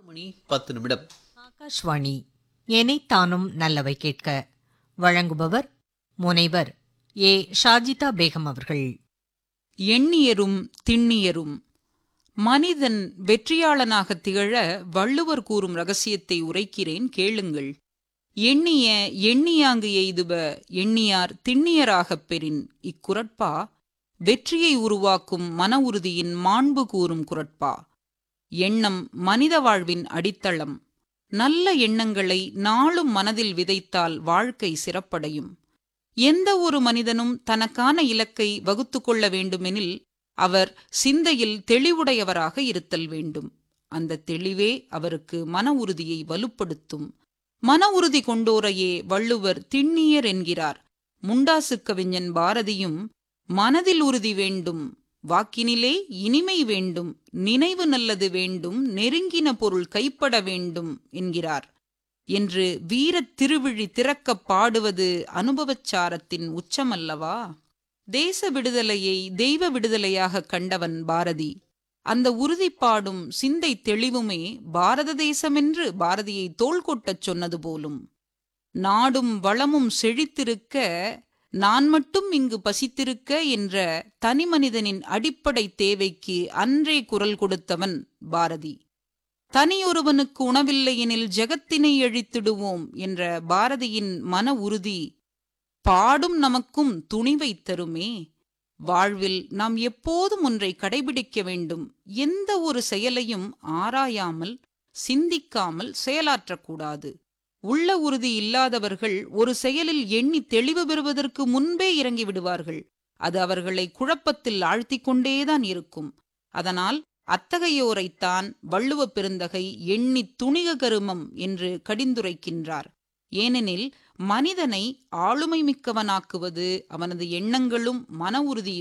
மணி பத்து நிமிடம் ஆகாஷ்வாணி எனைத்தானும் நல்லவை கேட்க வழங்குபவர் முனைவர் ஏ ஷாஜிதா பேகம் அவர்கள் எண்ணியரும் திண்ணியரும் மனிதன் வெற்றியாளனாக திகழ வள்ளுவர் கூறும் ரகசியத்தை உரைக்கிறேன் கேளுங்கள் எண்ணிய எண்ணியாங்கு எய்துப எண்ணியார் திண்ணியராகப் பெறின் இக்குரட்பா வெற்றியை உருவாக்கும் மன உறுதியின் மாண்பு கூறும் குரட்பா எண்ணம் மனித வாழ்வின் அடித்தளம் நல்ல எண்ணங்களை நாளும் மனதில் விதைத்தால் வாழ்க்கை சிறப்படையும் எந்த ஒரு மனிதனும் தனக்கான இலக்கை வகுத்து கொள்ள வேண்டுமெனில் அவர் சிந்தையில் தெளிவுடையவராக இருத்தல் வேண்டும் அந்த தெளிவே அவருக்கு மன உறுதியை வலுப்படுத்தும் மன உறுதி கொண்டோரையே வள்ளுவர் திண்ணியர் என்கிறார் முண்டாசு கவிஞன் பாரதியும் மனதில் உறுதி வேண்டும் வாக்கினிலே இனிமை வேண்டும் நினைவு நல்லது வேண்டும் நெருங்கின பொருள் கைப்பட வேண்டும் என்கிறார் என்று வீரத் திருவிழி திறக்கப் பாடுவது அனுபவச்சாரத்தின் உச்சமல்லவா தேச விடுதலையை தெய்வ விடுதலையாக கண்டவன் பாரதி அந்த உறுதிப்பாடும் சிந்தை தெளிவுமே பாரத தேசமென்று பாரதியை தோள் கொட்டச் சொன்னது போலும் நாடும் வளமும் செழித்திருக்க நான் மட்டும் இங்கு பசித்திருக்க என்ற தனிமனிதனின் அடிப்படை தேவைக்கு அன்றே குரல் கொடுத்தவன் பாரதி தனியொருவனுக்கு உணவில்லை எனில் ஜெகத்தினை அழித்திடுவோம் என்ற பாரதியின் மன உறுதி பாடும் நமக்கும் துணிவை தருமே வாழ்வில் நாம் எப்போதும் ஒன்றை கடைபிடிக்க வேண்டும் எந்த ஒரு செயலையும் ஆராயாமல் சிந்திக்காமல் செயலாற்றக்கூடாது உள்ள உறுதி இல்லாதவர்கள் ஒரு செயலில் எண்ணி தெளிவு பெறுவதற்கு முன்பே இறங்கி விடுவார்கள் அது அவர்களை குழப்பத்தில் ஆழ்த்திக் கொண்டேதான் இருக்கும் அதனால் அத்தகையோரைத்தான் வள்ளுவ பெருந்தகை எண்ணி துணிக கருமம் என்று கடிந்துரைக்கின்றார் ஏனெனில் மனிதனை ஆளுமை மிக்கவனாக்குவது அவனது எண்ணங்களும் மன உறுதியும்